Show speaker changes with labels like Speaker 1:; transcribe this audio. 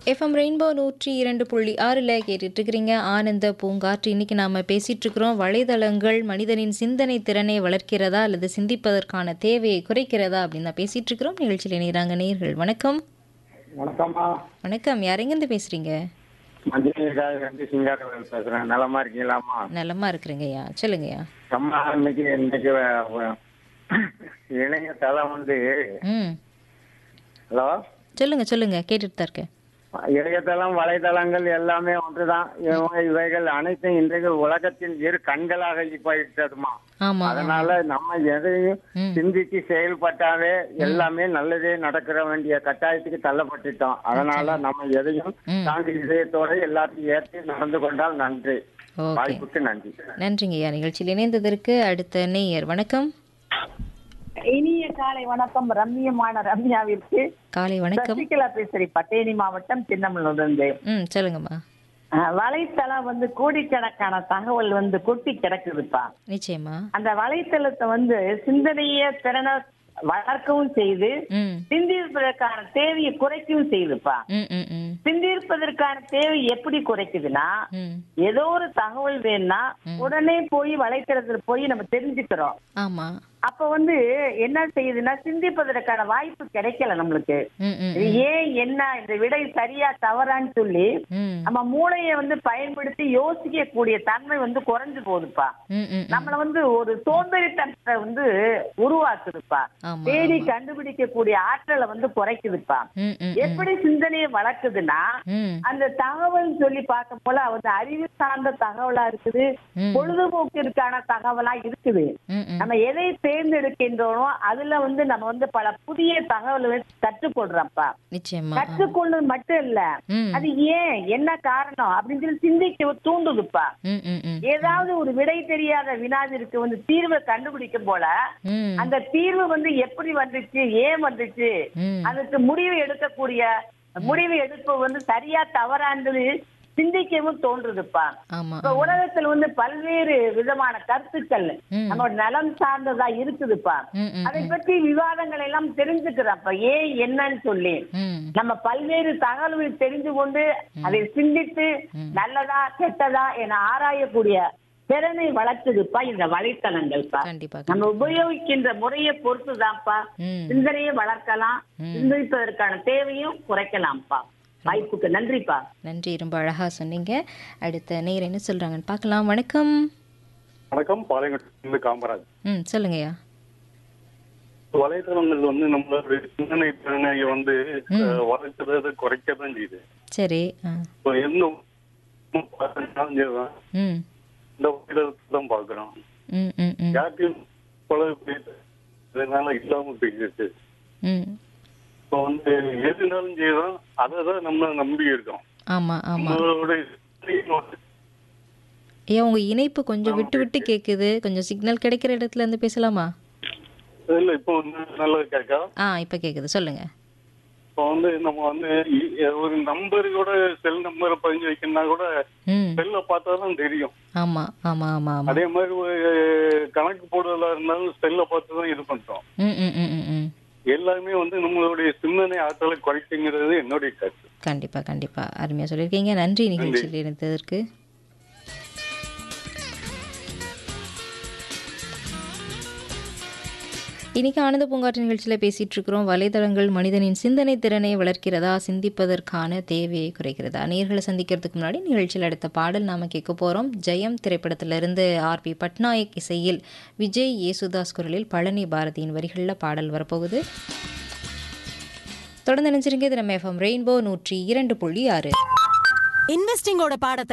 Speaker 1: FM rainbow நூற்றி இரண்டு புள்ளி ஆறில் கேட்டுட்டு இருக்கிறீங்க ஆனந்த பூங்காற்று இன்னைக்கு நாம பேசிட்டு இருக்கிறோம் வலைதளங்கள் மனிதனின் சிந்தனை திறனை வளர்க்கிறதா அல்லது சிந்திப்பதற்கான தேவையை குறைக்கிறதா அப்படின்னு தான் பேசிட்டு இருக்கிறோம் நிகழ்ச்சியில் இணைகிறாங்க நேர்கள் வணக்கம்
Speaker 2: வணக்கம்மா
Speaker 1: வணக்கம் யாரெங்கேருந்து பேசுறீங்க
Speaker 2: மஞ்சள் ரெண்டு சிங்காரவேல் பேசுறேன் நலமா இருக்கீங்களாம்மா
Speaker 1: நலமா இருக்கிறேங்கய்யா சொல்லுங்கய்யா
Speaker 2: அம்மா இன்னைக்கு இன்னைக்கு வ- வ- இணையதளம் வந்து
Speaker 1: ம்
Speaker 2: ஹலோ
Speaker 1: சொல்லுங்க சொல்லுங்க கேட்டுட்டு தான் இருக்கேன்
Speaker 2: இணையதளம் வலைதளங்கள் எல்லாமே ஒன்றுதான் இவ- இவைகள் அனைத்தும் இன்றைக்கு உலகத்தின் இரு கண்களாக போயிட்டதுமா
Speaker 1: ஆமா
Speaker 2: அதனால நம்ம எதையும்
Speaker 1: ம்.
Speaker 2: சிந்திச்சு செயல்பட்டாவே எல்லாமே நல்லதே நடக்கிற வேண்டிய கட்டாயத்துக்கு தள்ளப்பட்டுட்டோம் அதனால நம்ம எதையும்
Speaker 1: ம்.
Speaker 2: தாண்டி இதயத்தோட எல்லாத்தையும் ஏற்றி நடந்து கொண்டால் நன்றி
Speaker 1: ஓகே
Speaker 2: வாய்ப்புக்கு நன்றி
Speaker 1: நன்றிங்கய்யா நிகழ்ச்சியில் இணைந்ததற்கு அடுத்த நேயர் வணக்கம்
Speaker 3: இனிய காலை வணக்கம் ரம்மியமான ரம்யாவிற்கு
Speaker 1: காலை வணக்கம்
Speaker 3: சசிகலா பேசுறேன் பட்டேனி மாவட்டம் சின்னமனூர்லேருந்து
Speaker 1: ம் சொல்லுங்கம்மா
Speaker 3: அஹ், வலைத்தளம் வந்து கோடிக்கணக்கான தகவல் வந்து கொட்டி கிடக்குதுப்பா
Speaker 1: நிச்சயமா
Speaker 3: அந்த வலைத்தளத்தை வந்து சிந்தனைய திறனை வளர்க்கவும் செய்து
Speaker 1: ம்
Speaker 3: சிந்திப்பதற்கான தேவையை குறைக்கவும் செய்யுதுப்பா
Speaker 1: ம் ம் ம்
Speaker 3: சிந்திப்பதற்கான தேவை எப்படி குறைக்குதுன்னா
Speaker 1: ம்
Speaker 3: ஏதோ ஒரு தகவல் வேணும்னா உடனே போய் வலைத்தளத்துல போய் நம்ம தெரிஞ்சுக்கிறோம்
Speaker 1: ஆமா
Speaker 3: அப்ப வந்து என்ன செய்யுதுன்னா சிந்திப்பதற்கான வாய்ப்பு கிடைக்கல நம்மளுக்கு
Speaker 1: ம் ம்
Speaker 3: இது ஏன் என்ன இந்த விடை சரியா தவறான்னு சொல்லி
Speaker 1: ம்
Speaker 3: நம்ம மூளையை வந்து பயன்படுத்தி யோசிக்க கூடிய தன்மை வந்து குறைஞ்சு போகுதுப்பா
Speaker 1: ம் ம்
Speaker 3: நம்மள வந்து ஒரு சோம்பேறித்தனத்தை வந்து உருவாக்குதுப்பா
Speaker 1: ஆமா
Speaker 3: தேடி கண்டுபிடிக்க கூடிய ஆற்றலை வந்து குறைக்குதுப்பா
Speaker 1: ம் ம்
Speaker 3: எப்படி சிந்தனையை வளர்க்குதுன்னா
Speaker 1: ம்
Speaker 3: அந்த தகவல் சொல்லி பார்க்கும் போல வந்து அறிவு சார்ந்த தகவலா இருக்குது
Speaker 1: ம்.
Speaker 3: பொழுதுபோக்கிற்கான தகவலா இருக்குது
Speaker 1: ம் ம்
Speaker 3: நம்ம எதை தேர்ந்தெடுக்கின்றோமோ அதுல வந்து நம்ம வந்து பல புதிய தகவல்களை கற்றுக்கொள்றோம்ப்பா
Speaker 1: நிச்சயமா
Speaker 3: கற்றுக்கொள்வது மட்டும் இல்ல
Speaker 1: ம்
Speaker 3: அது ஏன் என்ன காரணம் அப்படின்னு சொல்லி சிந்திக்க தூண்டுதுப்பா
Speaker 1: ம் ம் ம்
Speaker 3: ஏதாவது ஒரு விடை தெரியாத வினாதிற்கு வந்து தீர்வை கண்டுபிடிக்கும் போல
Speaker 1: ம்
Speaker 3: அந்த தீர்வு வந்து எப்படி வந்துச்சு ஏன் வந்துச்சு
Speaker 1: ம்
Speaker 3: அதுக்கு முடிவு எடுக்கக்கூடிய முடிவு எடுப்பு வந்து சரியா தவறான்றது சிந்திக்கவும் தோன்றுதுப்பா
Speaker 1: ஆமா
Speaker 3: இப்ப உலகத்துல வந்து பல்வேறு விதமான கருத்துக்கள்
Speaker 1: ம்.
Speaker 3: நம்ம நலம் சார்ந்ததா இருக்குதுப்பா
Speaker 1: ம் ம்
Speaker 3: அதை பற்றி விவாதங்கள் எல்லாம் தெரிஞ்சுக்கிறப்ப ஏன் என்னன்னு சொல்லி
Speaker 1: ம்
Speaker 3: நம்ம பல்வேறு தகவல்கள் தெரிந்து கொண்டு அதை சிந்தித்து நல்லதா கெட்டதா என ஆராயக்கூடிய திறனை வளர்க்குதுப்பா இந்த வலைத்தளங்கள்ப்பா
Speaker 1: கண்டிப்பா
Speaker 3: நம்ம உபயோகிக்கின்ற முறையை பொறுத்துதான்ப்பா
Speaker 1: ம்
Speaker 3: சிந்தனையை வளர்க்கலாம் சிந்திப்பதற்கான தேவையும் குறைக்கலாம்ப்பா வாய்ப்புக்கு நன்றிப்பா
Speaker 1: நன்றி ரொம்ப அழகா சொன்னீங்க அடுத்த நேயர் என்ன சொல்றாங்கன்னு பார்க்கலாம் வணக்கம்
Speaker 4: வணக்கம் பாளையங்கோட்டிலிருந்து காமராஜ்
Speaker 1: ம் சொல்லுங்கய்யா
Speaker 4: வலைதளங்கள் வந்து நம்மளுடைய சிந்தனை திறனை வந்து அஹ், வளர்க்கறத குறைக்க தான் செய்யுது
Speaker 1: சரி ஆ
Speaker 4: இப்போ எந்த பார்த்தாலும் சரிதான்,
Speaker 1: ம்
Speaker 4: இந்த வலைதளத்தை தான் பாக்குறோம்
Speaker 1: ம் ம் ம்
Speaker 4: யார்ட்டையும் பழக போயிட்டு இதனால இல்லாம போயிடுச்சு
Speaker 1: ம்
Speaker 4: இப்போ வந்து எதுனாலும் செய்யறோம் அதை தான் நம்ம நம்பி இருக்கோம்
Speaker 1: ஆமா ஆமா
Speaker 4: நம்மளோட
Speaker 1: ஐயா உங்க இணைப்பு கொஞ்சம் விட்டு விட்டு கேக்குது கொஞ்சம் சிக்னல் கிடைக்கிற இடத்துல இருந்து பேசலாமா
Speaker 4: இல்ல இப்போ வந்து நல்லா கேட்கா
Speaker 1: ஆ இப்போ கேக்குது சொல்லுங்க
Speaker 4: இப்போ வந்து நம்ம வந்து இ- ஒரு நம்பரோட செல் நம்பரை பதிஞ்சு வைக்கணும்னா கூட
Speaker 1: ம்
Speaker 4: செல்ல பார்த்தா தான் தெரியும்
Speaker 1: ஆமா ஆமா ஆமா ஆமா
Speaker 4: அதே மாதிரி ஒரு கணக்கு போடுறதா இருந்தாலும் செல்ல பார்த்து தான் இது பண்றோம்
Speaker 1: ம் ம் ம் ம் ம்
Speaker 4: எல்லாமே வந்து நம்மளுடைய சிந்தனை ஆற்றலை குறைக்குங்கிறது என்னுடைய கருத்து
Speaker 1: கண்டிப்பா கண்டிப்பா அருமையா சொல்லியிருக்கீங்க நன்றி நிகழ்ச்சியில் இணைத்ததற்கு இன்னைக்கு ஆனந்த பூங்காற்று நிகழ்ச்சியில் பேசிட்டு இருக்கிறோம் வலைதளங்கள் மனிதனின் சிந்தனை திறனை வளர்க்கிறதா சிந்திப்பதற்கான தேவையை குறைக்கிறதா நேர்களை சந்திக்கிறதுக்கு முன்னாடி நிகழ்ச்சியில் அடுத்த பாடல் நாம கேட்க போறோம் ஜெயம் திரைப்படத்திலிருந்து ஆர் பி பட்நாயக் இசையில் விஜய் யேசுதாஸ் குரலில் பழனி பாரதியின் வரிகளில் பாடல் வரப்போகுது தொடர்ந்து நினைச்சிருங்க இது நம்ம எஃப்எம் ரெயின்போ நூற்றி இரண்டு புள்ளி ஆறு
Speaker 5: இன்வெஸ்டிங்கோட பாடத்தை